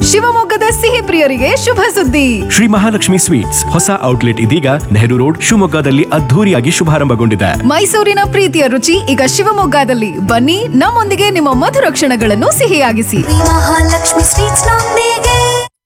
ಶಿವಮೊಗ್ಗದ ಸಿಹಿ ಪ್ರಿಯರಿಗೆ ಶುಭ ಸುದ್ದಿ ಶ್ರೀ ಮಹಾಲಕ್ಷ್ಮಿ ಸ್ವೀಟ್ಸ್ ಹೊಸ ಔಟ್ಲೆಟ್ ಇದೀಗ ನೆಹರು ರೋಡ್ ಶಿವಮೊಗ್ಗದಲ್ಲಿ ಅದ್ಧೂರಿಯಾಗಿ ಶುಭಾರಂಭಗೊಂಡಿದೆ ಮೈಸೂರಿನ ಪ್ರೀತಿಯ ರುಚಿ ಈಗ ಶಿವಮೊಗ್ಗದಲ್ಲಿ ಬನ್ನಿ ನಮ್ಮೊಂದಿಗೆ ನಿಮ್ಮ ಮಧುರ ಕ್ಷಣಗಳನ್ನು ಸಿಹಿಯಾಗಿಸಿ ಮಹಾಲಕ್ಷ್ಮಿ ಸ್ವೀಟ್ಸ್ ನೊಂದಿಗೆ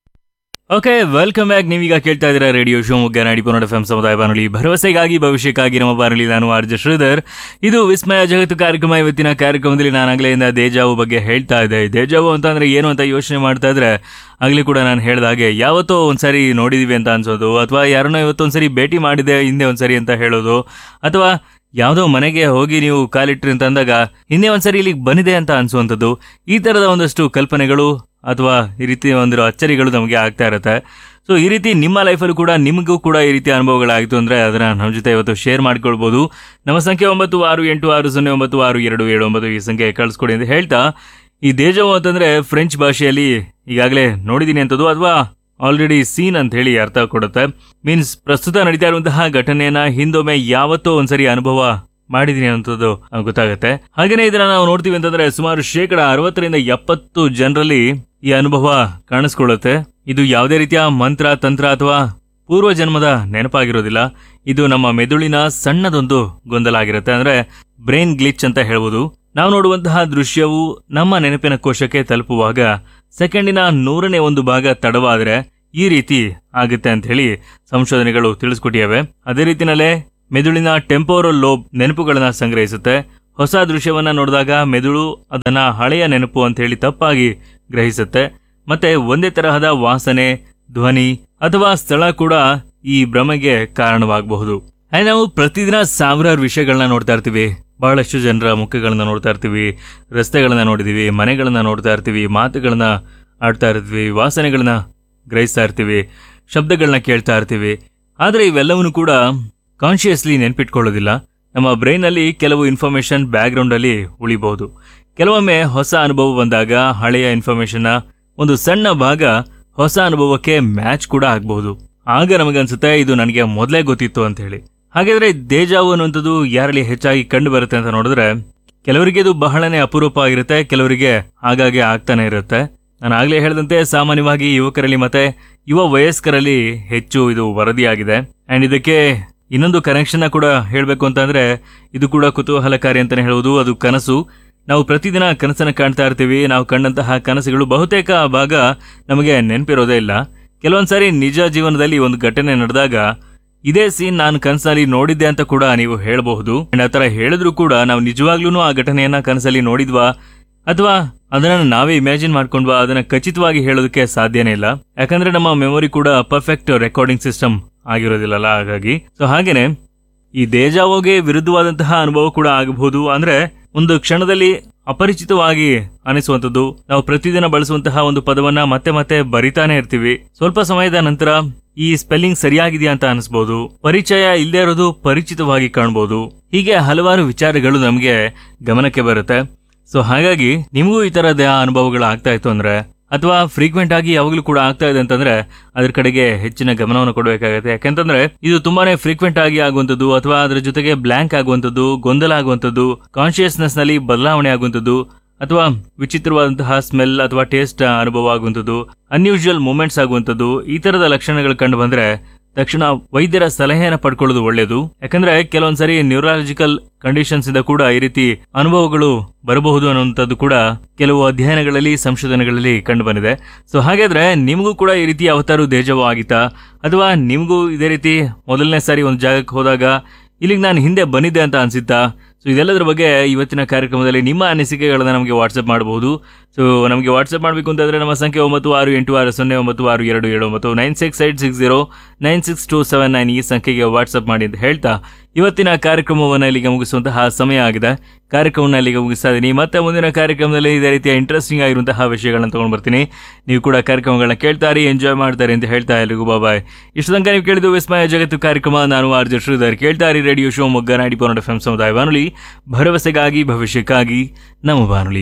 ಓಕೆ ವೆಲ್ಕಮ್ ಬ್ಯಾಕ್ ನೀವೀಗ ಕೇಳ್ತಾ ಇದ್ದೀರಾ ರೇಡಿಯೋ ಶಿವಮೊಗ್ಗ ನಾಡಿ ಪುನಡ ಎಫ್ ಸಮುದಾಯ ಬಾನುಲಿ ಭರವಸೆಗಾಗಿ ಭವಿಷ್ಯಕ್ಕಾಗಿ ನಮ್ಮ ಬಾನುಲಿ ನಾನು ಆರ್ಜ ಶ್ರೀಧರ್ ಇದು ವಿಸ್ಮಯ ಜಗತ್ತು ಕಾರ್ಯಕ್ರಮ ಇವತ್ತಿನ ಕಾರ್ಯಕ್ರಮದಲ್ಲಿ ನಾನು ಆಗ್ಲೆಯಿಂದ ದೇಜಾವು ಬಗ್ಗೆ ಹೇಳ್ತಾ ಇದ್ದೆ ದೇಜಾವು ಅಂತಂದ್ರೆ ಏನು ಅಂತ ಯೋಚನೆ ಮಾಡ್ತಾ ಇದ್ರೆ ಆಗ್ಲಿ ಕೂಡ ನಾನು ಹೇಳ್ದ ಹಾಗೆ ಯಾವತ್ತೋ ಒಂದ್ಸರಿ ನೋಡಿದೀವಿ ಅಂತ ಅನ್ಸೋದು ಅಥವಾ ಯಾರನ್ನೋ ಇವತ್ತೊಂದ್ಸರಿ ಭೇಟಿ ಮಾಡಿದೆ ಹಿಂದೆ ಒಂದ್ಸರಿ ಅಂತ ಹೇಳೋದು ಅಥವಾ ಯಾವುದೋ ಮನೆಗೆ ಹೋಗಿ ನೀವು ಕಾಲಿಟ್ರಿ ಅಂತ ಅಂದಾಗ ಹಿಂದೆ ಒಂದ್ಸರಿ ಇಲ್ಲಿಗೆ ಬಂದಿದೆ ಅಂತ ಅನ್ಸುವಂಥದ್ದು ಈ ತರದ ಒಂದಷ್ಟು ಕಲ್ಪನೆಗಳು ಅಥವಾ ಈ ರೀತಿ ಒಂದು ಅಚ್ಚರಿಗಳು ನಮಗೆ ಆಗ್ತಾ ಇರುತ್ತೆ ಸೊ ಈ ರೀತಿ ನಿಮ್ಮ ಲೈಫಲ್ಲೂ ಕೂಡ ನಿಮಗೂ ಕೂಡ ಈ ರೀತಿ ಅನುಭವಗಳಾಯಿತು ಅಂದರೆ ಅದನ್ನ ನಮ್ಮ ಜೊತೆ ಇವತ್ತು ಶೇರ್ ಮಾಡ್ಕೊಳ್ಬೋದು ನಮ್ಮ ಸಂಖ್ಯೆ ಒಂಬತ್ತು ಆರು ಎಂಟು ಆರು ಸೊನ್ನೆ ಒಂಬತ್ತು ಆರು ಎರಡು ಏಳು ಒಂಬತ್ತು ಈ ಸಂಖ್ಯೆ ಕಳಿಸ್ಕೊಡಿ ಅಂತ ಹೇಳ್ತಾ ಈ ದೇಜವು ಅಂತಂದ್ರೆ ಫ್ರೆಂಚ್ ಭಾಷೆಯಲ್ಲಿ ಈಗಾಗಲೇ ನೋಡಿದ್ದೀನಿ ಅಂತದ್ದು ಅಥವಾ ಆಲ್ರೆಡಿ ಸೀನ್ ಅಂತ ಹೇಳಿ ಅರ್ಥ ಕೊಡುತ್ತೆ ಮೀನ್ಸ್ ಪ್ರಸ್ತುತ ನಡೀತಾ ಇರುವಂತಹ ಘಟನೆಯನ್ನ ಹಿಂದೊಮ್ಮೆ ಯಾವತ್ತೋ ಒಂದ್ಸರಿ ಅನುಭವ ಮಾಡಿದೀನಿ ಅನ್ನೋದು ಗೊತ್ತಾಗುತ್ತೆ ಹಾಗೇನೆ ಇದನ್ನ ನಾವು ನೋಡ್ತೀವಿ ಅಂತಂದ್ರೆ ಸುಮಾರು ಶೇಕಡ ಅರವತ್ತರಿಂದ ಎಪ್ಪತ್ತು ಜನರಲ್ಲಿ ಈ ಅನುಭವ ಕಾಣಿಸ್ಕೊಳ್ಳುತ್ತೆ ಇದು ಯಾವುದೇ ರೀತಿಯ ಮಂತ್ರ ತಂತ್ರ ಅಥವಾ ಪೂರ್ವ ಜನ್ಮದ ನೆನಪಾಗಿರೋದಿಲ್ಲ ಇದು ನಮ್ಮ ಮೆದುಳಿನ ಸಣ್ಣದೊಂದು ಗೊಂದಲ ಆಗಿರುತ್ತೆ ಅಂದ್ರೆ ಬ್ರೈನ್ ಗ್ಲಿಚ್ ಅಂತ ಹೇಳ್ಬೋದು ನಾವು ನೋಡುವಂತಹ ದೃಶ್ಯವು ನಮ್ಮ ನೆನಪಿನ ಕೋಶಕ್ಕೆ ತಲುಪುವಾಗ ಸೆಕೆಂಡಿನ ನೂರನೇ ಒಂದು ಭಾಗ ತಡವಾದ್ರೆ ಈ ರೀತಿ ಆಗುತ್ತೆ ಅಂತ ಹೇಳಿ ಸಂಶೋಧನೆಗಳು ತಿಳಿಸ್ಕೊಟ್ಟಿವೆ ಅದೇ ರೀತಿನಲ್ಲೇ ಮೆದುಳಿನ ಟೆಂಪೋರಲ್ ಲೋಬ್ ನೆನಪುಗಳನ್ನ ಸಂಗ್ರಹಿಸುತ್ತೆ ಹೊಸ ದೃಶ್ಯವನ್ನ ನೋಡಿದಾಗ ಮೆದುಳು ಅದನ್ನ ಹಳೆಯ ನೆನಪು ಅಂತ ಹೇಳಿ ತಪ್ಪಾಗಿ ಗ್ರಹಿಸುತ್ತೆ ಮತ್ತೆ ಒಂದೇ ತರಹದ ವಾಸನೆ ಧ್ವನಿ ಅಥವಾ ಸ್ಥಳ ಕೂಡ ಈ ಭ್ರಮೆಗೆ ಕಾರಣವಾಗಬಹುದು ಹಾಗೆ ನಾವು ಪ್ರತಿದಿನ ಸಾವಿರಾರು ವಿಷಯಗಳನ್ನ ನೋಡ್ತಾ ಇರ್ತೀವಿ ಬಹಳಷ್ಟು ಜನರ ಮುಖಗಳನ್ನ ನೋಡ್ತಾ ಇರ್ತೀವಿ ರಸ್ತೆಗಳನ್ನ ನೋಡಿದೀವಿ ಮನೆಗಳನ್ನ ನೋಡ್ತಾ ಇರ್ತೀವಿ ಮಾತುಗಳನ್ನ ಆಡ್ತಾ ಇರ್ತೀವಿ ವಾಸನೆಗಳನ್ನ ಗ್ರಹಿಸ್ತಾ ಇರ್ತೀವಿ ಶಬ್ದಗಳನ್ನ ಕೇಳ್ತಾ ಇರ್ತೀವಿ ಆದರೆ ಇವೆಲ್ಲವನ್ನು ಕೂಡ ಕಾನ್ಶಿಯಸ್ಲಿ ನೆನ್ಪಿಟ್ಕೊಳ್ಳೋದಿಲ್ಲ ನಮ್ಮ ಬ್ರೈನಲ್ಲಿ ಕೆಲವು ಇನ್ಫಾರ್ಮೇಶನ್ ಬ್ಯಾಕ್ಗ್ರೌಂಡ್ ಅಲ್ಲಿ ಉಳಿಬಹುದು ಕೆಲವೊಮ್ಮೆ ಹೊಸ ಅನುಭವ ಬಂದಾಗ ಹಳೆಯ ಇನ್ಫಾರ್ಮೇಶನ್ನ ಒಂದು ಸಣ್ಣ ಭಾಗ ಹೊಸ ಅನುಭವಕ್ಕೆ ಮ್ಯಾಚ್ ಕೂಡ ಆಗಬಹುದು ಆಗ ನಮಗನ್ಸುತ್ತೆ ಇದು ನನಗೆ ಮೊದಲೇ ಗೊತ್ತಿತ್ತು ಅಂತ ಹೇಳಿ ಹಾಗಾದ್ರೆ ದೇಜಾವು ಅನ್ನುವಂಥದ್ದು ಯಾರಲ್ಲಿ ಹೆಚ್ಚಾಗಿ ಕಂಡು ಬರುತ್ತೆ ಅಂತ ನೋಡಿದ್ರೆ ಕೆಲವರಿಗೆ ಇದು ಬಹಳನೇ ಅಪರೂಪ ಆಗಿರುತ್ತೆ ಕೆಲವರಿಗೆ ಆಗಾಗ್ಗೆ ಆಗ್ತಾನೆ ಇರುತ್ತೆ ನಾನು ಆಗ್ಲೇ ಹೇಳಿದಂತೆ ಸಾಮಾನ್ಯವಾಗಿ ಯುವಕರಲ್ಲಿ ಮತ್ತೆ ಯುವ ವಯಸ್ಕರಲ್ಲಿ ಹೆಚ್ಚು ಇದು ವರದಿಯಾಗಿದೆ ಅಂಡ್ ಇದಕ್ಕೆ ಇನ್ನೊಂದು ಕನೆಕ್ಷನ್ ಕೂಡ ಹೇಳಬೇಕು ಅಂತಂದ್ರೆ ಇದು ಕೂಡ ಕುತೂಹಲಕಾರಿ ಅಂತಾನೆ ಹೇಳುವುದು ಅದು ಕನಸು ನಾವು ಪ್ರತಿದಿನ ಕನಸನ್ನ ಕಾಣ್ತಾ ಇರ್ತೀವಿ ನಾವು ಕಂಡಂತಹ ಕನಸುಗಳು ಬಹುತೇಕ ಭಾಗ ನಮಗೆ ನೆನಪಿರೋದೇ ಇಲ್ಲ ಕೆಲವೊಂದ್ಸಾರಿ ನಿಜ ಜೀವನದಲ್ಲಿ ಒಂದು ಘಟನೆ ನಡೆದಾಗ ಇದೇ ಸೀನ್ ನಾನು ಕನಸಲ್ಲಿ ನೋಡಿದ್ದೆ ಅಂತ ಕೂಡ ನೀವು ಹೇಳಬಹುದು ಅಂಡ್ ಆತರ ಹೇಳಿದ್ರು ಕೂಡ ನಾವು ನಿಜವಾಗ್ಲೂ ಆ ಘಟನೆಯನ್ನ ಕನಸಲ್ಲಿ ನೋಡಿದ್ವಾ ಅಥವಾ ಅದನ್ನ ನಾವೇ ಇಮ್ಯಾಜಿನ್ ಮಾಡ್ಕೊಂಡ್ವಾ ಅದನ್ನ ಖಚಿತವಾಗಿ ಹೇಳೋದಕ್ಕೆ ಸಾಧ್ಯನೇ ಇಲ್ಲ ಯಾಕಂದ್ರೆ ನಮ್ಮ ಮೆಮೊರಿ ಕೂಡ ಪರ್ಫೆಕ್ಟ್ ರೆಕಾರ್ಡಿಂಗ್ ಸಿಸ್ಟಮ್ ಆಗಿರೋದಿಲ್ಲಲ್ಲ ಹಾಗಾಗಿ ಸೊ ಹಾಗೇನೆ ಈ ದೇಜಾವೋಗೆ ವಿರುದ್ಧವಾದಂತಹ ಅನುಭವ ಕೂಡ ಆಗಬಹುದು ಅಂದ್ರೆ ಒಂದು ಕ್ಷಣದಲ್ಲಿ ಅಪರಿಚಿತವಾಗಿ ಅನಿಸುವಂಥದ್ದು ನಾವು ಪ್ರತಿದಿನ ಬಳಸುವಂತಹ ಒಂದು ಪದವನ್ನ ಮತ್ತೆ ಮತ್ತೆ ಬರಿತಾನೆ ಇರ್ತೀವಿ ಸ್ವಲ್ಪ ಸಮಯದ ನಂತರ ಈ ಸ್ಪೆಲ್ಲಿಂಗ್ ಸರಿಯಾಗಿದೆಯಾ ಅಂತ ಅನಿಸ್ಬೋದು ಪರಿಚಯ ಇಲ್ಲದೆ ಇರೋದು ಪರಿಚಿತವಾಗಿ ಕಾಣ್ಬೋದು ಹೀಗೆ ಹಲವಾರು ವಿಚಾರಗಳು ನಮಗೆ ಗಮನಕ್ಕೆ ಬರುತ್ತೆ ಸೊ ಹಾಗಾಗಿ ನಿಮಗೂ ಈ ತರದ ಅನುಭವಗಳು ಆಗ್ತಾ ಇತ್ತು ಅಂದ್ರೆ ಅಥವಾ ಫ್ರೀಕ್ವೆಂಟ್ ಆಗಿ ಯಾವಾಗಲೂ ಕೂಡ ಆಗ್ತಾ ಇದೆ ಅಂತಂದ್ರೆ ಅದ್ರ ಕಡೆಗೆ ಹೆಚ್ಚಿನ ಗಮನವನ್ನು ಕೊಡಬೇಕಾಗುತ್ತೆ ಯಾಕೆಂತಂದ್ರೆ ಇದು ತುಂಬಾನೇ ಫ್ರೀಕ್ವೆಂಟ್ ಆಗಿ ಆಗುವಂಥದ್ದು ಅಥವಾ ಅದ್ರ ಜೊತೆಗೆ ಬ್ಲಾಂಕ್ ಆಗುವಂಥದ್ದು ಗೊಂದಲ ಆಗುವಂಥದ್ದು ಕಾನ್ಶಿಯಸ್ನೆಸ್ ನಲ್ಲಿ ಬದಲಾವಣೆ ಆಗುವಂಥದ್ದು ಅಥವಾ ವಿಚಿತ್ರವಾದಂತಹ ಸ್ಮೆಲ್ ಅಥವಾ ಟೇಸ್ಟ್ ಅನುಭವ ಆಗುವಂಥದ್ದು ಅನ್ಯೂಶುವಲ್ ಮೂಮೆಂಟ್ಸ್ ಆಗುವಂಥದ್ದು ಈ ತರದ ಲಕ್ಷಣಗಳು ಕಂಡು ಬಂದ್ರೆ ತಕ್ಷಣ ವೈದ್ಯರ ಸಲಹೆಯನ್ನು ಪಡ್ಕೊಳ್ಳೋದು ಒಳ್ಳೆಯದು ಯಾಕಂದ್ರೆ ಕೆಲವೊಂದ್ಸರಿ ನ್ಯೂರಾಲಜಿಕಲ್ ಕಂಡೀಷನ್ಸ್ ಇಂದ ಕೂಡ ಈ ರೀತಿ ಅನುಭವಗಳು ಬರಬಹುದು ಅನ್ನುವಂಥದ್ದು ಕೂಡ ಕೆಲವು ಅಧ್ಯಯನಗಳಲ್ಲಿ ಸಂಶೋಧನೆಗಳಲ್ಲಿ ಕಂಡು ಬಂದಿದೆ ಸೊ ಹಾಗಾದ್ರೆ ನಿಮಗೂ ಕೂಡ ಈ ರೀತಿ ಯಾವತ್ತಾರು ದೇಜವ ಆಗಿತ್ತಾ ಅಥವಾ ನಿಮಗೂ ಇದೇ ರೀತಿ ಮೊದಲನೇ ಸಾರಿ ಒಂದು ಜಾಗಕ್ಕೆ ಹೋದಾಗ ಇಲ್ಲಿಗೆ ನಾನು ಹಿಂದೆ ಬಂದಿದ್ದೆ ಅಂತ ಅನ್ಸಿತ್ತಾ ಸೊ ಇದೆಲ್ಲದರ ಬಗ್ಗೆ ಇವತ್ತಿನ ಕಾರ್ಯಕ್ರಮದಲ್ಲಿ ನಿಮ್ಮ ಅನಿಸಿಕೆಗಳನ್ನ ನಮಗೆ ವಾಟ್ಸ್ಆಪ್ ಮಾಡಬಹುದು ಸೊ ನಮಗೆ ವಾಟ್ಸ್ಆಪ್ ಮಾಡಬೇಕು ಅಂತಂದ್ರೆ ನಮ್ಮ ಸಂಖ್ಯೆ ಒಂಬತ್ತು ಆರು ಎಂಟು ಆರು ಸೊನ್ನೆ ಒಂಬತ್ತು ಆರು ಎರಡು ಏಳು ಒಂಬತ್ತು nine six eight six zero nine six two seven nine ಈ ಸಂಖ್ಯೆಗೆ ವಾಟ್ಸ್ಆಪ್ ಮಾಡಿ ಅಂತ ಹೇಳ್ತಾ ಇವತ್ತಿನ ಕಾರ್ಯಕ್ರಮವನ್ನು ಇಲ್ಲಿಗೆ ಮುಗಿಸುವಂತಹ ಸಮಯ ಆಗಿದೆ ಕಾರ್ಯಕ್ರಮವನ್ನು ಇಲ್ಲಿಗೆ ಮುಗಿಸ್ತಾ ಇದ್ದೀನಿ ಮತ್ತೆ ಮುಂದಿನ ಕಾರ್ಯಕ್ರಮದಲ್ಲಿ ಇದೇ ರೀತಿಯ ಇಂಟ್ರೆಸ್ಟಿಂಗ್ ಆಗಿರುವಂತಹ ವಿಷಯಗಳನ್ನ ತಗೊಂಡು ಬರ್ತೀನಿ ನೀವು ಕೂಡ ಕಾರ್ಯಕ್ರಮಗಳನ್ನ ಕೇಳ್ತಾರೆ ಎಂಜಾಯ್ ಮಾಡ್ತಾರೆ ಅಂತ ಹೇಳ್ತಾ ಎಲ್ಲಿಗೂ ಬಾಯ್ ಇಷ್ಟು ತನಕ ನೀವು ಕೇಳಿದ್ದು ವಿಸ್ಮಯ ಜಗತ್ತು ಕಾರ್ಯಕ್ರಮ ನಾನು ಆರ್ ಜೆ ಶ್ರೀಧರ್ ಕೇಳ್ತಾರೆ ರೇಡಿಯೋ ಶೋ ಮೊಗ್ಗ ನಾಡಿ ಪೋನಡ ಎಫ್ ಸಮುದಾಯ ಬಾನುಲಿ ಭರವಸೆಗಾಗಿ ಭವಿಷ್ಯಕ್ಕಾಗಿ ನಮ್ಮ ಬಾನುಲಿ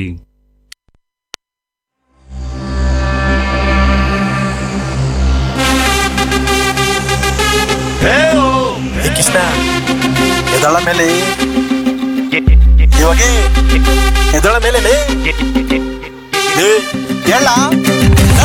ಏ ಕೃಷ್ಣ ಎದಳ ಮೇಲೆ ಇವಾಗ ಎದಳ ಮೇಲೆ ಲೇ. ಲೇ, ಹೇಳ